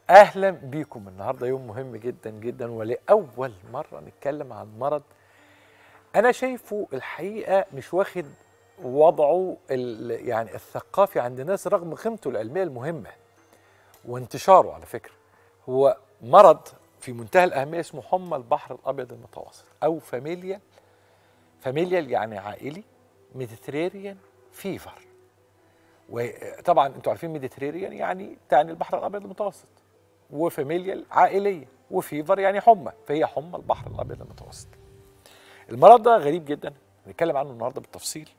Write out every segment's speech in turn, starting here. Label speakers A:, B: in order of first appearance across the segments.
A: اهلا بيكم النهارده يوم مهم جدا جدا ولاول مره نتكلم عن مرض انا شايفه الحقيقه مش واخد وضعه ال- يعني الثقافي عند الناس رغم قيمته العلميه المهمه وانتشاره على فكره هو مرض في منتهى الاهميه اسمه حمى البحر الابيض المتوسط او فاميليا فاميليال يعني عائلي ميديتريريان فيفر وطبعا انتوا عارفين ميديتريريان يعني تعني البحر الابيض المتوسط وفاميليال عائليه وفيفر يعني حمى فهي حمى البحر الابيض المتوسط المرض ده غريب جدا هنتكلم عنه النهارده بالتفصيل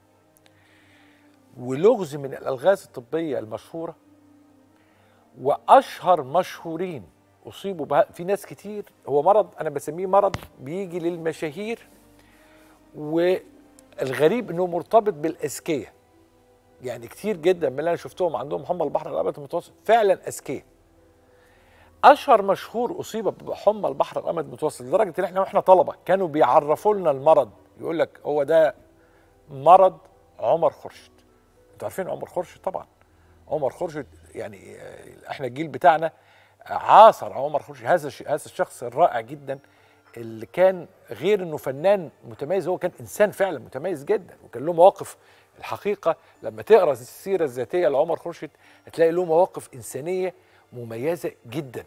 A: ولغز من الالغاز الطبيه المشهوره واشهر مشهورين اصيبوا بها في ناس كتير هو مرض انا بسميه مرض بيجي للمشاهير والغريب انه مرتبط بالاذكياء يعني كتير جدا من اللي انا شفتهم عندهم حمى البحر الابيض المتوسط فعلا اذكياء اشهر مشهور اصيب بحمى البحر الابيض المتوسط لدرجه ان احنا واحنا طلبه كانوا بيعرفوا لنا المرض يقول لك هو ده مرض عمر خورشيد انتوا عارفين عمر خورشيد طبعا عمر خورشيد يعني آه، احنا الجيل بتاعنا عاصر عمر خورشيد هذا الش- هذا الشخص الرائع جدا اللي كان غير انه فنان متميز هو كان انسان فعلا متميز جدا وكان له مواقف الحقيقه لما تقرا السيره الذاتيه لعمر خورشيد هتلاقي له مواقف انسانيه مميزه جدا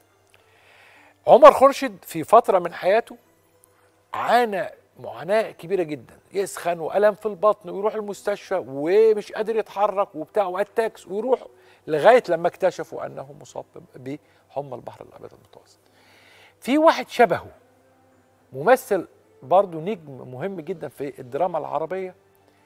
A: عمر خورشيد في فتره من حياته عانى معاناه كبيره جدا يسخن والم في البطن ويروح المستشفى ومش قادر يتحرك وبتاع واتاكس ويروح لغايه لما اكتشفوا انه مصاب بحمى البحر الابيض المتوسط في واحد شبهه ممثل برضه نجم مهم جدا في الدراما العربيه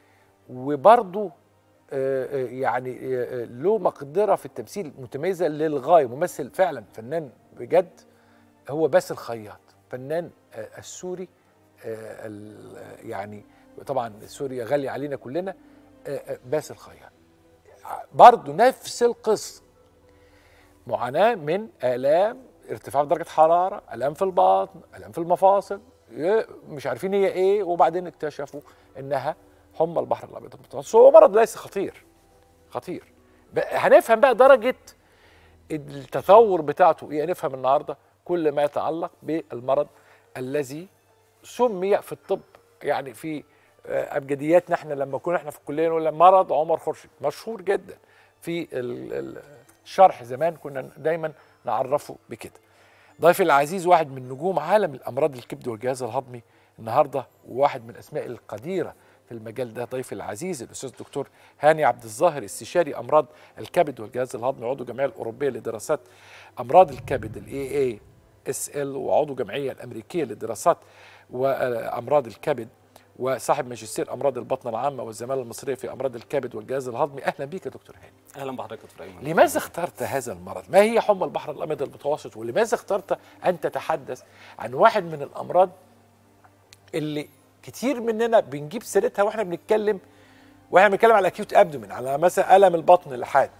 A: وبرضه آه، آه، يعني آه، آه، له مقدره في التمثيل متميزه للغايه ممثل فعلا فنان بجد هو باسل خياط فنان آه، السوري آه، ال- آه، يعني طبعا سوريا غالية علينا كلنا آه، آه، باسل خياط برضه نفس القصة معاناة من آلام ارتفاع في درجة حرارة آلام في البطن آلام في المفاصل ي- مش عارفين هي ايه وبعدين اكتشفوا انها حمى البحر الابيض المتوسط هو مرض ليس خطير خطير ب- هنفهم بقى درجة التطور بتاعته ايه هنفهم النهارده كل ما يتعلق بالمرض الذي سمي في الطب يعني في آه، ابجدياتنا احنا لما كنا احنا في الكليه نقول مرض عمر خورشيد مشهور جدا في ال- ال- الشرح زمان كنا دايما نعرفه بكده ضيفي العزيز واحد من نجوم عالم الامراض الكبد والجهاز الهضمي النهارده وواحد من الاسماء القديره في المجال ده ضيفي العزيز الاستاذ الدكتور هاني عبد الظاهر استشاري امراض الكبد والجهاز الهضمي عضو الجمعيه الاوروبيه لدراسات امراض الكبد الاي اي اس ال وعضو الجمعيه الامريكيه للدراسات وامراض الكبد وصاحب ماجستير امراض البطن العامه والزماله المصريه في امراض الكبد والجهاز الهضمي اهلا بيك يا دكتور هاني
B: اهلا بحضرتك يا دكتور ايمن
A: لماذا اخترت هذا المرض؟ ما هي حمى البحر الابيض المتوسط؟ ولماذا اخترت ان تتحدث عن واحد من الامراض اللي كتير مننا بنجيب سيرتها واحنا بنتكلم واحنا بنتكلم على اكيوت ابدومين على مثلا الم البطن الحاد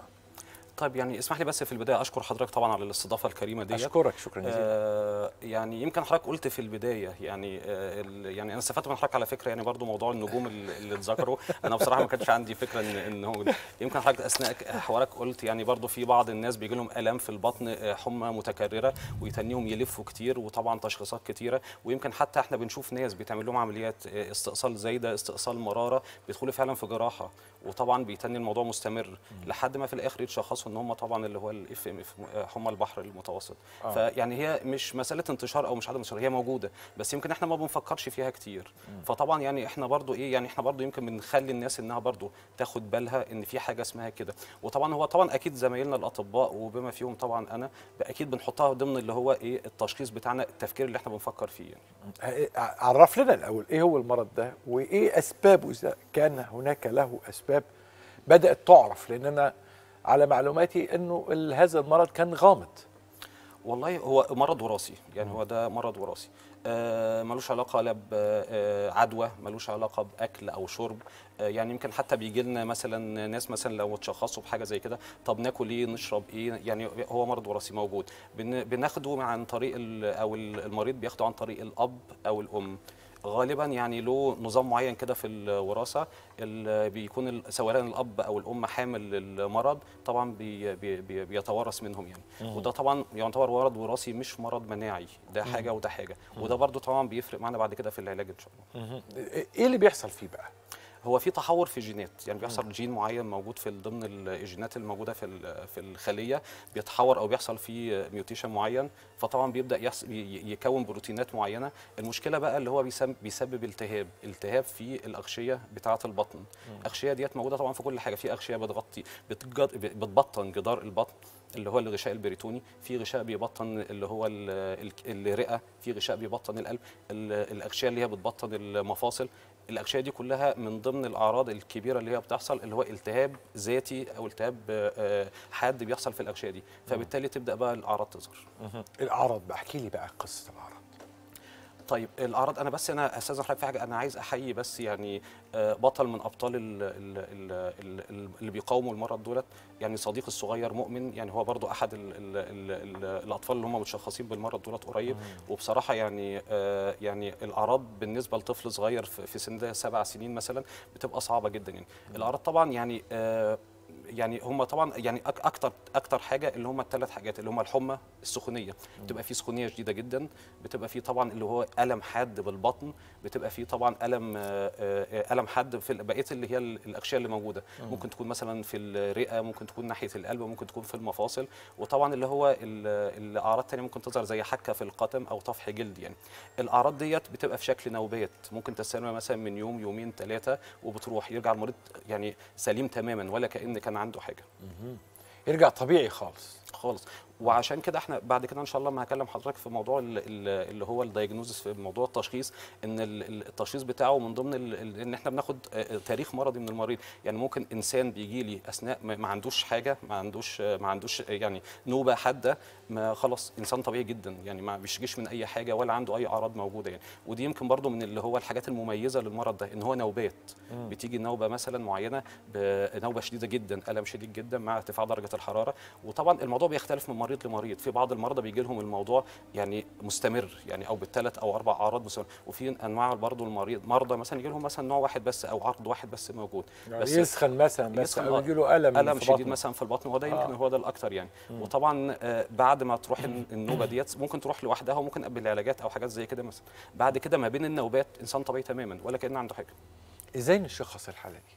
B: طيب يعني اسمح لي بس في البدايه اشكر حضرتك طبعا على الاستضافه الكريمه دي
A: اشكرك شكرا جزيلا
B: آه يعني يمكن حضرتك قلت في البدايه يعني آه ال- يعني انا استفدت من حضرتك على فكره يعني برضو موضوع النجوم اللي اللي اتذكروا انا بصراحه ما كانش عندي فكره ان ان هو يمكن حضرتك اثناء حوارك قلت يعني برضو في بعض الناس بيجي لهم الام في البطن آه، حمى متكرره ويتنيهم يلفوا كتير وطبعا تشخيصات كتيره ويمكن حتى احنا بنشوف ناس بيتعمل لهم عمليات آه، استئصال زايده استئصال مراره بيدخلوا فعلا في جراحه وطبعا بيتني الموضوع مستمر لحد ما في الاخر يتشخصوا ان هم طبعا اللي هو الاف ام اف حمى البحر المتوسط
A: آه.
B: فيعني هي مش مساله انتشار او مش عدم انتشار هي موجوده بس يمكن احنا ما بنفكرش فيها كتير فطبعا يعني احنا برضو ايه يعني احنا برضو يمكن بنخلي الناس انها برضو تاخد بالها ان في حاجه اسمها كده وطبعا هو طبعا اكيد زمايلنا الاطباء وبما فيهم طبعا انا اكيد بنحطها ضمن اللي هو ايه التشخيص بتاعنا التفكير اللي احنا بنفكر فيه يعني.
A: عرف لنا الاول ايه هو المرض ده وايه اسبابه اذا كان هناك له اسباب بدات تعرف لان انا على معلوماتي انه ال- هذا المرض كان غامض
B: والله هو مرض وراثي يعني هو ده مرض وراثي آه ملوش علاقه لا بعدوى ملوش علاقه باكل او شرب آه يعني يمكن حتى بيجي لنا مثلا ناس مثلا لو اتشخصوا بحاجه زي كده طب ناكل ايه نشرب ايه يعني هو مرض وراثي موجود بن- بناخده عن طريق ال- او ال- المريض بياخده عن طريق الاب او الام غالبا يعني له نظام معين كده في الوراثه اللي بيكون ال- سواء الاب او الام حامل المرض طبعا بي بي بي بيتوارث منهم يعني وده طبعا يعتبر مرض وراثي مش مرض مناعي ده حاجه وده حاجه وده برضو طبعا بيفرق معانا بعد كده في العلاج ان شاء الله
A: ايه اللي بيحصل فيه بقى
B: هو في تحور في جينات يعني بيحصل جين معين موجود في ضمن الجينات الموجوده في ال- في الخليه بيتحور او بيحصل فيه ميوتيشن معين فطبعا بيبدا يحص- ي- يكون بروتينات معينه المشكله بقى اللي هو بيسم- بيسبب التهاب التهاب في الاغشيه بتاعه البطن الاغشيه ديت موجوده طبعا في كل حاجه في اغشيه بتغطي بتجد- بتبطن جدار البطن اللي هو الغشاء البريتوني في غشاء بيبطن اللي هو ال- ال- الرئه في غشاء بيبطن القلب ال- الاغشيه اللي هي بتبطن المفاصل الاغشيه دي كلها من ضمن الاعراض الكبيره اللي هي بتحصل اللي هو التهاب ذاتي او التهاب آه، حاد بيحصل في الاغشيه دي فبالتالي تبدا بقى الاعراض تظهر
A: الاعراض بقى احكي لي بقى قصه الاعراض
B: طيب الاعراض انا بس انا استاذن حضرتك في حاجه انا عايز احيي بس يعني آه، بطل من ابطال ال- ال- ال- ال- ال- اللي بيقاوموا المرض دولت يعني صديقي الصغير مؤمن يعني هو برضو احد ال ال ال ال الاطفال اللي هم متشخصين بالمرض دولت قريب وبصراحه يعني آه، يعني الاعراض بالنسبه لطفل صغير في في سن ده سبع سنين مثلا بتبقى صعبه جدا يعني الاعراض طبعا يعني آه، يعني هم طبعا يعني أك- اكتر اكتر حاجه اللي هم الثلاث حاجات اللي هم الحمى السخونيه بتبقى في سخونيه شديده جدا بتبقى في طبعا اللي هو الم حاد بالبطن بتبقى في طبعا الم آه، آه، الم حاد في بقيه اللي هي ال- الاغشيه اللي موجوده ممكن تكون مثلا في الرئه ممكن تكون ناحيه القلب ممكن تكون في المفاصل وطبعا اللي هو ال- الاعراض الثانيه ممكن تظهر زي حكه في القدم او طفح جلد يعني الاعراض ديت بتبقى في شكل نوبات ممكن تستمر مثلا من يوم يومين ثلاثه وبتروح يرجع المريض يعني سليم تماما ولا كان كان عنده حاجه
A: يرجع طبيعي خالص
B: خالص وعشان كده احنا بعد كده ان شاء الله ما هكلم حضرتك في موضوع ال- ال- اللي هو الدايجنوزس في موضوع التشخيص ان ال- ال- التشخيص بتاعه من ضمن ال- ال- ان احنا بناخد آه، تاريخ مرضي من المريض يعني ممكن انسان بيجي لي اثناء ما ما عندوش حاجه ما عندوش آه، ما عندوش آه، يعني نوبه حاده ما خلاص انسان طبيعي جدا يعني ما بيشتكيش من اي حاجه ولا عنده اي اعراض موجوده يعني ودي يمكن برضو من اللي هو الحاجات المميزه للمرض ده ان هو نوبات بتيجي نوبه مثلا معينه بنوبه شديده جدا الم شديد جدا مع ارتفاع درجه الحراره وطبعا الموضوع بيختلف من مريض لمريض في بعض المرضى بيجي لهم الموضوع يعني مستمر يعني او بالثلاث او اربع اعراض مستمر وفي انواع برضو المريض مرضى مثلا يجي لهم مثلا نوع واحد بس او عرض واحد بس موجود
A: يعني
B: بس
A: يسخن مثلا بس
B: يسخن،
A: او
B: آه.
A: يجي له الم
B: الم
A: في
B: شديد
A: بطنه.
B: مثلا في البطن وده يمكن
A: آه.
B: هو ده الاكثر يعني وطبعا آه، بعد ما تروح الن- النوبه ديت ممكن تروح لوحدها وممكن قبل العلاجات او حاجات زي كده مثلا بعد كده ما بين النوبات انسان طبيعي تماما ولا كان عنده حاجه
A: ازاي نشخص الحاله دي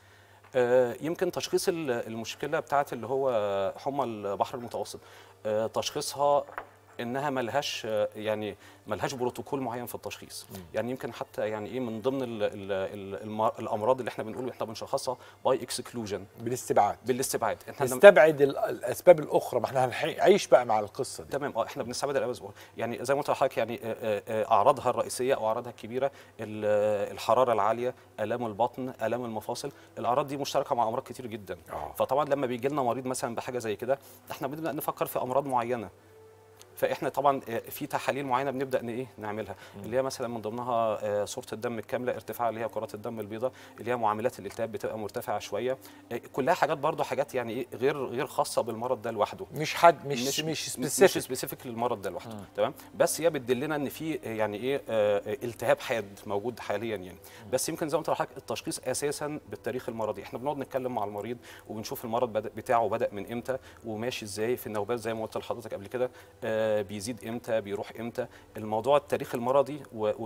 B: آه، يمكن تشخيص ال- المشكله بتاعت اللي هو حمى البحر المتوسط آه، تشخيصها انها ملهاش آه، يعني ملهاش بروتوكول معين في التشخيص يعني يمكن حتى يعني ايه من ضمن ال ال ال الم- الامراض اللي احنا بنقول احنا بنشخصها باي اكسكلوجن
A: بالاستبعاد
B: بالاستبعاد احنا لما-
A: نستبعد ال- الاسباب الاخرى ما احنا هنعيش بقى مع القصه دي
B: تمام اه احنا بنستبعد الاباز يعني زي ما قلت لحضرتك يعني آه، آه، آه، اعراضها الرئيسيه او اعراضها الكبيره ال- آه، الحراره العاليه الام البطن الام المفاصل الاعراض دي مشتركه مع امراض كتير جدا
A: آه.
B: فطبعا لما بيجي لنا مريض مثلا بحاجه زي كده احنا بنبدا نفكر في امراض معينه فاحنا طبعا آه، في تحاليل معينه بنبدا ن- ايه نعملها اللي هي مثلا من ضمنها آه، صوره الدم الكامله ارتفاع اللي هي كرات الدم البيضاء اللي هي معاملات الالتهاب بتبقى مرتفعه شويه آه، كلها حاجات برضو حاجات يعني ايه غير غير خاصه بالمرض ده لوحده
A: مش حد مش مش, مش
B: مش
A: سبيسيفيك
B: سبيسيفيك للمرض ده لوحده تمام بس هي بتدلنا ان في يعني ايه آه، التهاب حاد موجود حاليا يعني بس يمكن زي ما قلت لحضرتك التشخيص اساسا بالتاريخ المرضي احنا بنقعد نتكلم مع المريض وبنشوف المرض بدأ بتاعه بدا من امتى وماشي ازاي في النوبات زي ما قلت لحضرتك قبل كده آه، بيزيد امتى بيروح امتى الموضوع التاريخ المرضي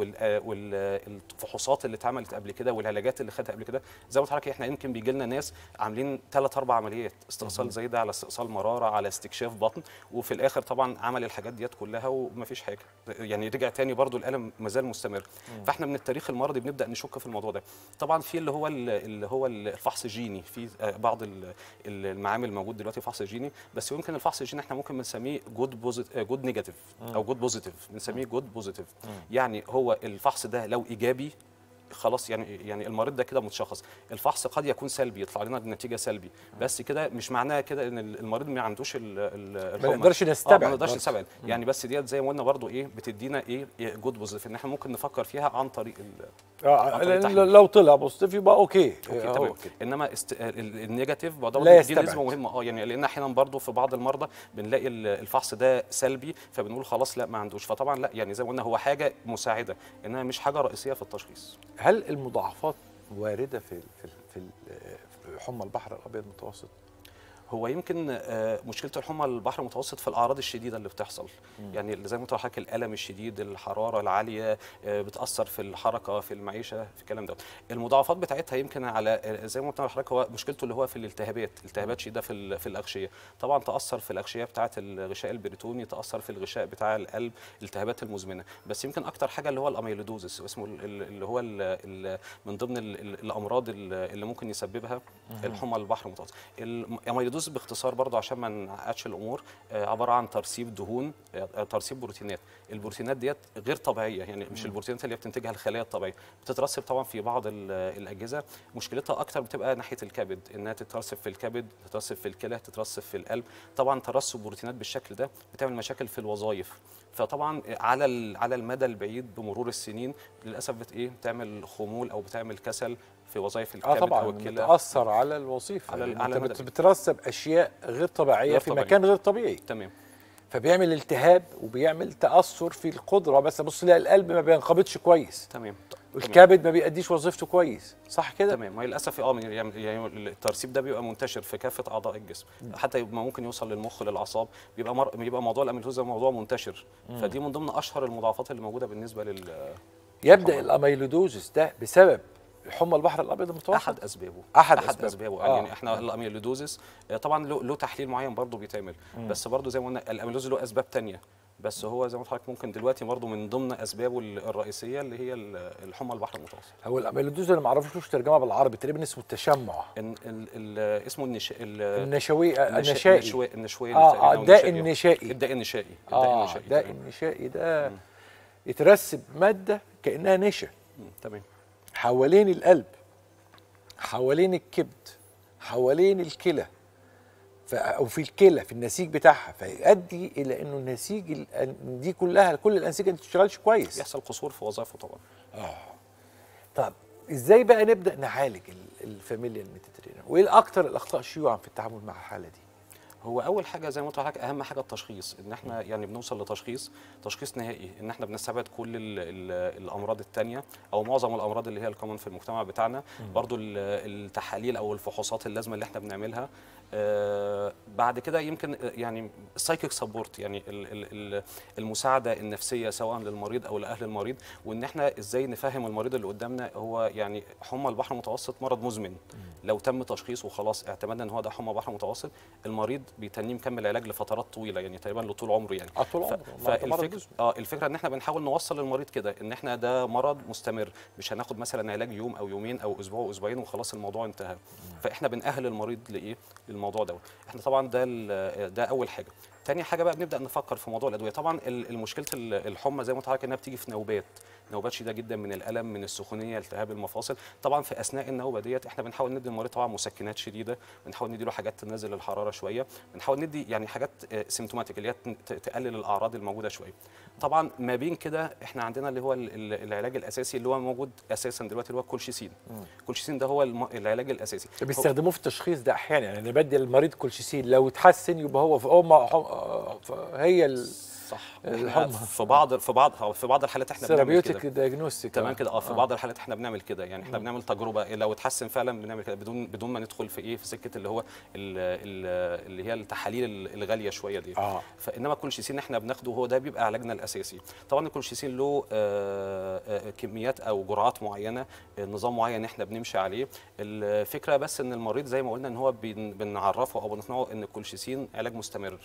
B: والفحوصات اللي اتعملت قبل كده والعلاجات اللي خدها قبل كده زي ما قلت لحضرتك احنا يمكن بيجي لنا ناس عاملين ثلاث اربع عمليات استئصال زي ده على استئصال مراره على استكشاف بطن وفي الاخر طبعا عمل الحاجات ديت كلها ومفيش حاجه يعني رجع تاني برضو الالم مازال مستمر فاحنا من التاريخ المرضي بنبدا نشك في الموضوع ده طبعا في اللي هو ال- اللي هو الفحص الجيني في آه، بعض ال- ال- المعامل موجود دلوقتي فحص جيني بس يمكن الفحص الجيني احنا ممكن بنسميه جود بوزيت جود نيجاتيف او جود بوزيتيف بنسميه جود بوزيتيف يعني هو الفحص ده لو ايجابي خلاص يعني يعني المريض ده كده متشخص الفحص قد يكون سلبي يطلع لنا النتيجه سلبي بس كده مش معناها كده ان المريض ما عندوش ال- ال- الحمى.
A: نقدرش
B: آه،
A: نستبعد
B: ما نقدرش
A: برضه.
B: نستبعد يعني بس ديت زي ما قلنا برضو ايه بتدينا ايه جود بوزيتيف ان احنا ممكن نفكر فيها عن طريق ال-
A: آه
B: عن طريق
A: لأن
B: التحليل.
A: لو طلع بوزيتيف يبقى اوكي
B: اوكي
A: أهو
B: تمام
A: كده.
B: انما است... ال- النيجاتيف برضه
A: لا
B: دي
A: يستبعد.
B: نسبه مهمه اه يعني لان احيانا برضه في بعض المرضى بنلاقي ال- الفحص ده سلبي فبنقول خلاص لا ما عندوش فطبعا لا يعني زي ما قلنا هو حاجه مساعده انما مش حاجه رئيسيه في التشخيص
A: هل المضاعفات وارده في في في في حمى البحر الابيض المتوسط؟
B: هو يمكن آه، مشكله الحمى البحر المتوسط في الاعراض الشديده اللي بتحصل يعني اللي زي ما قلت لحضرتك الالم الشديد الحراره العاليه آه، بتاثر في الحركه في المعيشه في الكلام ده المضاعفات بتاعتها يمكن على آه، زي ما قلت لحضرتك هو مشكلته اللي هو في الالتهابات التهابات شديده في ال- في الاغشيه طبعا تاثر في الاغشيه بتاعه الغشاء البريتوني تاثر في الغشاء بتاع القلب الالتهابات المزمنه بس يمكن اكتر حاجه اللي هو الاميلودوزس اسمه ال- ال- اللي هو ال ال من ضمن ال- ال- الامراض ال- اللي ممكن يسببها الحمى البحر المتوسط الاميلودوز باختصار برضه عشان ما نعقدش الامور آه، عباره عن ترسيب دهون آه، ترسيب بروتينات البروتينات ديت غير طبيعيه يعني مش البروتينات اللي هي بتنتجها الخلايا الطبيعيه بتترسب طبعا في بعض ال- الاجهزه مشكلتها اكتر بتبقى ناحيه الكبد انها تترسب في الكبد تترسب في الكلى تترسب في القلب طبعا ترسب بروتينات بالشكل ده بتعمل مشاكل في الوظائف فطبعا على ال- على المدى البعيد بمرور السنين للاسف بت ايه بتعمل خمول او بتعمل كسل في وظائف الكبد
A: اه طبعا
B: او الكلى
A: بتاثر على الوظيفه
B: على ال-
A: يعني
B: على
A: انت
B: المدى.
A: بت- بترسب اشياء غير طبيعيه
B: غير
A: في
B: طبيعية.
A: مكان غير طبيعي
B: تمام
A: فبيعمل التهاب وبيعمل تاثر في القدره بس بص لا القلب ما بينقبضش كويس
B: تمام تمام.
A: والكبد ما بيأديش وظيفته كويس صح كده
B: تمام وهي للاسف اه من- يعني يعني الترسيب ده بيبقى منتشر في كافه اعضاء الجسم حتى يبقى ممكن يوصل للمخ للاعصاب بيبقى مر... بيبقى موضوع الاميلوز ده موضوع منتشر فدي من ضمن اشهر المضاعفات اللي موجوده بالنسبه لل
A: يبدا
B: الحمى.
A: الاميلودوزس ده بسبب حمى البحر الابيض المتوسط
B: احد اسبابه
A: أحد
B: احد
A: أسبابه.
B: اسبابه
A: آه.
B: يعني احنا الاميلودوزس آه، طبعا له له تحليل معين برضه بيتعمل بس برضه زي ما قلنا الاميلوز له اسباب تانية بس هو زي ما قلت لحضرتك ممكن دلوقتي برضه من ضمن اسبابه ال- الرئيسيه اللي هي ال- الحمى البحر المتوسط
A: هو الاميلودوز انا ما اعرفش ترجمه بالعربي تقريبا اسمه التشمع
B: ال ال ال اسمه النش... ال-
A: النشوي
B: النش-
A: النشائي
B: النشوي النشوي
A: اه
B: تقريباً
A: اه
B: أو
A: الداء
B: النشائي.
A: النشائي
B: الداء النشائي الداء
A: اه
B: النشائي
A: الداء
B: تمام.
A: النشائي ده يترسب ماده كانها نشا
B: مم، تمام
A: حوالين القلب حوالين الكبد حوالين الكلى ف- او في الكلى في النسيج بتاعها فيؤدي الى انه النسيج ال- دي كلها كل الانسجه ما تشتغلش كويس
B: يحصل قصور في وظائفه طبعا
A: طب ازاي بقى نبدا نعالج ال- الفاميليا الميديترينيان وايه الاكثر الاخطاء شيوعا في التعامل مع الحاله دي
B: هو اول حاجه زي ما قلت لحضرتك اهم حاجه التشخيص ان احنا يعني بنوصل لتشخيص تشخيص نهائي ان احنا بنستبعد كل ال ال الامراض التانية او معظم الامراض اللي هي الكومن في المجتمع بتاعنا برضو ال- التحاليل او الفحوصات اللازمه اللي احنا بنعملها آه بعد كده يمكن آه، يعني السايكيك سبورت يعني ال ال ال المساعده النفسيه سواء للمريض او لاهل المريض وان احنا ازاي نفهم المريض اللي قدامنا هو يعني حمى البحر المتوسط مرض مزمن لو تم تشخيصه وخلاص اعتمدنا ان هو ده حمى بحر متوسط المريض بيتنيه مكمل علاج لفترات طويله يعني تقريبا لطول عمره يعني
A: آه، طول
B: ف-
A: عمره. مرض- مرض
B: فالفكره
A: مزمن.
B: اه الفكره ان احنا بنحاول نوصل للمريض كده ان احنا ده مرض مستمر مش هناخد مثلا علاج يوم او يومين او اسبوع واسبوعين وخلاص الموضوع انتهى فاحنا بنأهل المريض لايه للموضوع دوت احنا طبعا ده ال- ده اول حاجه تاني حاجه بقى بنبدا نفكر في موضوع الادويه طبعا ال- المشكله ال- الحمى زي ما قلت لحضرتك انها بتيجي في نوبات نوبات شديده جدا من الالم من السخونيه التهاب المفاصل طبعا في اثناء النوبه ديت احنا بنحاول ندي المريض طبعا مسكنات شديده بنحاول ندي له حاجات تنزل الحراره شويه بنحاول ندي يعني حاجات سيمتوماتيك اللي هي ت- تقلل الاعراض الموجوده شويه طبعا ما بين كده احنا عندنا اللي هو ال- ال- العلاج الاساسي اللي هو موجود اساسا دلوقتي اللي هو الكولشيسين الكولشيسين ده هو الم- العلاج الاساسي هو-
A: بيستخدموه في التشخيص ده احيانا يعني بدي المريض كولشيسين لو اتحسن يبقى هو في هم هي
B: صح
A: الحمى.
B: احنا في بعض في بعض في بعض الحالات احنا بنعمل
A: الثيرابيوتيك
B: كده
A: دايجنوستيك
B: تمام كده اه في بعض الحالات احنا بنعمل كده يعني احنا بنعمل تجربه لو اتحسن فعلا بنعمل كده بدون بدون ما ندخل في ايه في سكه اللي هو ال- ال- اللي هي التحاليل ال- الغاليه شويه دي
A: اه
B: فانما الكولشيسين احنا بناخده هو ده بيبقى علاجنا الاساسي طبعا الكولشيسين له آه، آه، كميات او جرعات معينه آه، نظام معين احنا بنمشي عليه الفكره بس ان المريض زي ما قلنا ان هو بن- بنعرفه او بنقنعه ان الكولشيسين علاج مستمر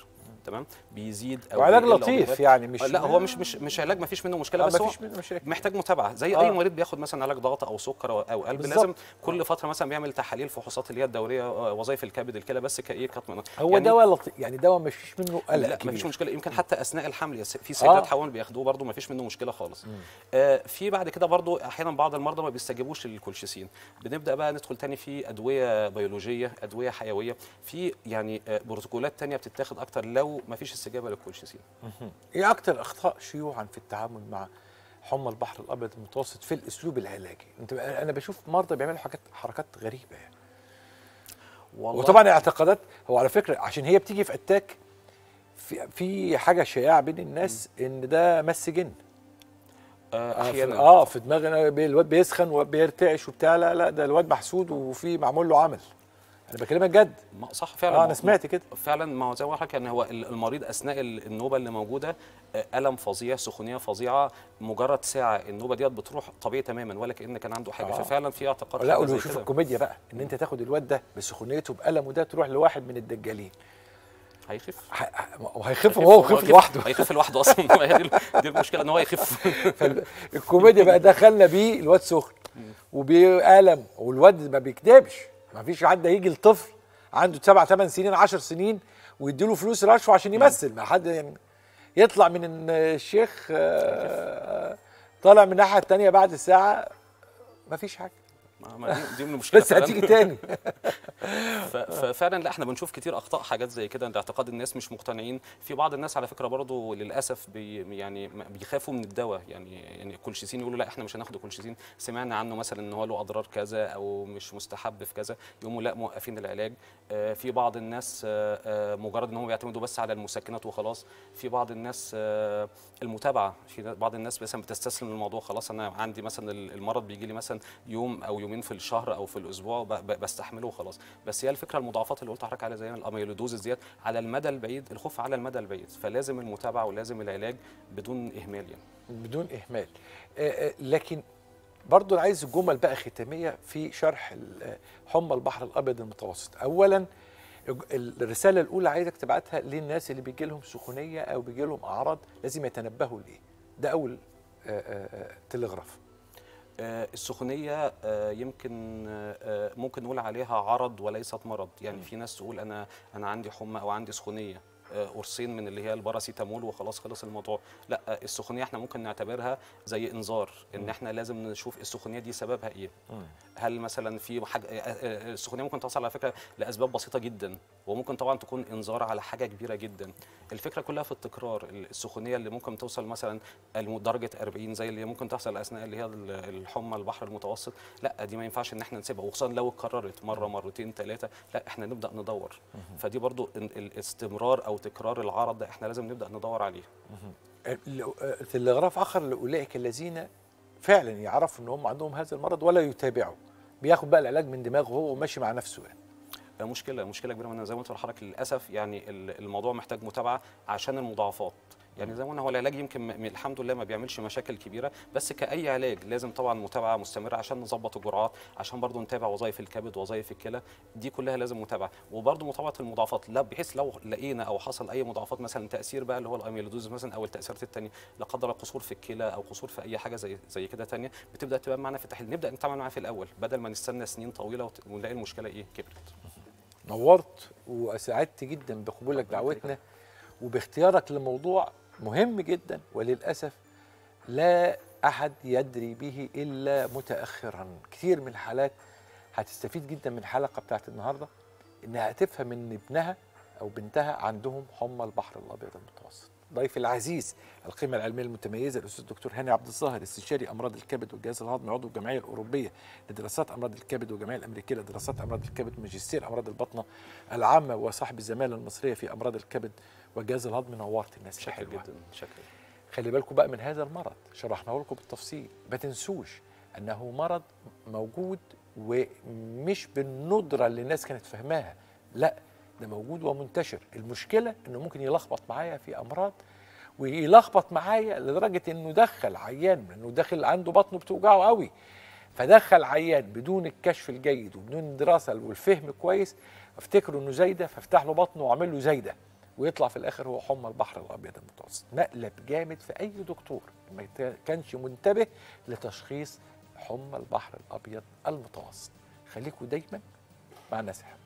B: تمام بيزيد او
A: وعلاج
B: بيقل أو
A: لطيف
B: بيغير.
A: يعني مش
B: لا هو مش مش مش علاج ما فيش منه مشكله
A: آه،
B: بس هو
A: مفيش منه مشاكل.
B: محتاج متابعه زي
A: آه.
B: اي مريض بياخد مثلا علاج ضغط او سكر او أو قلب
A: بالظبط.
B: لازم كل فتره مثلا بيعمل تحاليل فحوصات اللي هي الدوريه آه، وظائف الكبد الكلى بس كايه كطمئنان
A: هو
B: يعني
A: دواء لطيف يعني دواء مش فيش منه قلق
B: لا
A: كبير.
B: مفيش مشكله يمكن حتى اثناء الحمل يس- في سيدات
A: آه.
B: حوامل بياخدوه برضه مفيش منه مشكله خالص آه في بعد كده برضه احيانا بعض المرضى ما بيستجيبوش للكولشيسين بنبدا بقى ندخل تاني في ادويه بيولوجيه ادويه حيويه في يعني آه بروتوكولات تانية بتتاخد اكتر لو مفيش استجابه للكولشيسين
A: ايه اكتر اخطاء شيوعا في التعامل مع حمى البحر الابيض المتوسط في الاسلوب العلاجي انت انا بشوف مرضى بيعملوا حاجات حركات غريبه يعني
B: والله
A: وطبعا اعتقادات هو على فكره عشان هي بتيجي في اتاك في في حاجه شائعه بين الناس ان ده مس جن
B: آه
A: آه، في-
B: احيانا
A: اه في دماغنا بي- الواد بيسخن وبيرتعش وبتاع لا لا ده الواد محسود وفي معمول له عمل انا بكلمك جد
B: ما- صح فعلا
A: اه
B: ما-
A: انا سمعت كده
B: فعلا ما هو زي ما بقول لحضرتك يعني هو ال- المريض اثناء ال- النوبه اللي موجوده آه، الم فظيع سخونيه فظيعه مجرد ساعه النوبه ديت بتروح طبيعي تماما ولا كان كان عنده حاجه
A: آه.
B: ففعلا في اعتقاد
A: لا
B: حاجة زي
A: قولوا شوف
B: كده.
A: الكوميديا بقى ان انت تاخد الواد ده بسخونيته بألمه ده تروح لواحد من الدجالين
B: هيخف
A: ح- ح- وهيخف وهو يخف لوحده
B: هيخف لوحده اصلا ما هي دي دي المشكله ان هو يخف
A: الكوميديا بقى دخلنا بيه الواد سخن وبألم والواد ما بيكدبش ما فيش حد هيجي لطفل عنده سبع ثمان سنين عشر سنين ويديله فلوس رشوه عشان يمثل ما حد يعني يطلع من إن الشيخ آه، طالع من الناحيه الثانيه بعد الساعه ما فيش حاجه
B: ما- ما دي- دي من المشكله
A: بس
B: فعلاً.
A: هتيجي تاني
B: ف- ففعلا لا احنا بنشوف كتير اخطاء حاجات زي كده عند اعتقاد الناس مش مقتنعين في بعض الناس على فكره برضو للاسف بي يعني ما- بيخافوا من الدواء يعني يعني الكولشيسين يقولوا لا احنا مش هناخد الكولشيسين سمعنا عنه مثلا ان هو له اضرار كذا او مش مستحب في كذا يقوموا لا موقفين العلاج آه، في بعض الناس آه، آه، مجرد ان هم بيعتمدوا بس على المسكنات وخلاص في بعض الناس آه، المتابعه في بعض الناس مثلا بتستسلم للموضوع خلاص انا عندي مثلا المرض بيجي لي مثلا يوم او يومين في الشهر او في الاسبوع ب- ب- بستحمله وخلاص بس هي الفكره المضاعفات اللي قلت لحضرتك عليها زي الاميلودوزس ديت على المدى البعيد الخوف على المدى البعيد فلازم المتابعه ولازم العلاج بدون اهمال يعني
A: بدون اهمال آه، آه، لكن برضو أنا عايز جمل بقى ختاميه في شرح ال- آه، حمى البحر الابيض المتوسط اولا الج- الرساله الاولى عايزك تبعتها للناس اللي بيجي لهم سخونيه او بيجي لهم اعراض لازم يتنبهوا لايه ده اول آه، آه، آه، تلغراف
B: آه، السخونيه آه، يمكن آه، آه، ممكن نقول عليها عرض وليست مرض يعني في ناس تقول انا انا عندي حمى او عندي سخونيه آه، قرصين من اللي هي الباراسيتامول وخلاص خلص الموضوع لا آه، السخونيه احنا ممكن نعتبرها زي انذار ان احنا لازم نشوف السخونيه دي سببها ايه هل مثلا في حاجه آه، آه، السخونيه ممكن توصل على فكره لاسباب بسيطه جدا وممكن طبعا تكون انذار على حاجه كبيره جدا الفكره كلها في التكرار السخونيه اللي ممكن توصل مثلا الم- درجه 40 زي اللي ممكن تحصل اثناء اللي هي ال- الحمى البحر المتوسط لا دي ما ينفعش ان احنا نسيبها وخصوصا لو اتكررت مره مرتين ثلاثه لا احنا نبدا ندور فدي برضو ال- الاستمرار او تكرار العرض ده احنا لازم نبدا ندور عليه
A: ال- آه، تلغراف اخر لاولئك الذين فعلا يعرفوا ان هم عندهم هذا المرض ولا يتابعوا بياخد بقى العلاج من دماغه هو وماشي مع نفسه يعني
B: ده مشكله مشكله كبيره من زي ما قلت لحضرتك للاسف يعني ال- الموضوع محتاج متابعه عشان المضاعفات يعني زي ما قلنا هو العلاج يمكن م- م- الحمد لله ما بيعملش مشاكل كبيره بس كاي علاج لازم طبعا متابعه مستمره عشان نظبط الجرعات عشان برضو نتابع وظائف الكبد وظائف الكلى دي كلها لازم متابعه وبرضو متابعه المضاعفات لا بحيث لو لقينا او حصل اي مضاعفات مثلا تاثير بقى اللي هو الاميلودوز مثلا او التاثيرات الثانيه لا قدر الله قصور في الكلى او قصور في اي حاجه زي زي كده ثانيه بتبدا تبان معانا في التحليل نبدا نتعامل معاها في الاول بدل ما نستنى سنين طويله وت- ونلاقي المشكله ايه كبرت
A: نورت وسعدت جدا بقبولك دعوتنا وباختيارك لموضوع مهم جدا وللاسف لا احد يدري به الا متاخرا كثير من الحالات هتستفيد جدا من الحلقه بتاعت النهارده انها هتفهم ان ابنها او بنتها عندهم حمى البحر الابيض المتوسط ضيفي العزيز القيمه العلميه المتميزه الاستاذ الدكتور هاني عبد الظاهر استشاري امراض الكبد والجهاز الهضمي عضو الجمعيه الاوروبيه لدراسات امراض الكبد والجمعيه الامريكيه لدراسات امراض الكبد ماجستير امراض البطنه العامه وصاحب الزماله المصريه في امراض الكبد والجهاز الهضمي نورت الناس
B: شكرا
A: الحلوة.
B: جدا شكرا
A: خلي بالكم بقى من هذا المرض شرحناه لكم بالتفصيل ما تنسوش انه مرض موجود ومش بالندره اللي الناس كانت فاهماها لا ده موجود ومنتشر المشكله انه ممكن يلخبط معايا في امراض ويلخبط معايا لدرجه انه دخل عيان انه داخل عنده بطنه بتوجعه قوي فدخل عيان بدون الكشف الجيد وبدون الدراسه والفهم كويس افتكروا انه زايده فافتح له بطنه واعمل له زايده ويطلع في الاخر هو حمى البحر الابيض المتوسط مقلب جامد في اي دكتور ما يت- كانش منتبه لتشخيص حمى البحر الابيض المتوسط خليكوا دايما مع ناس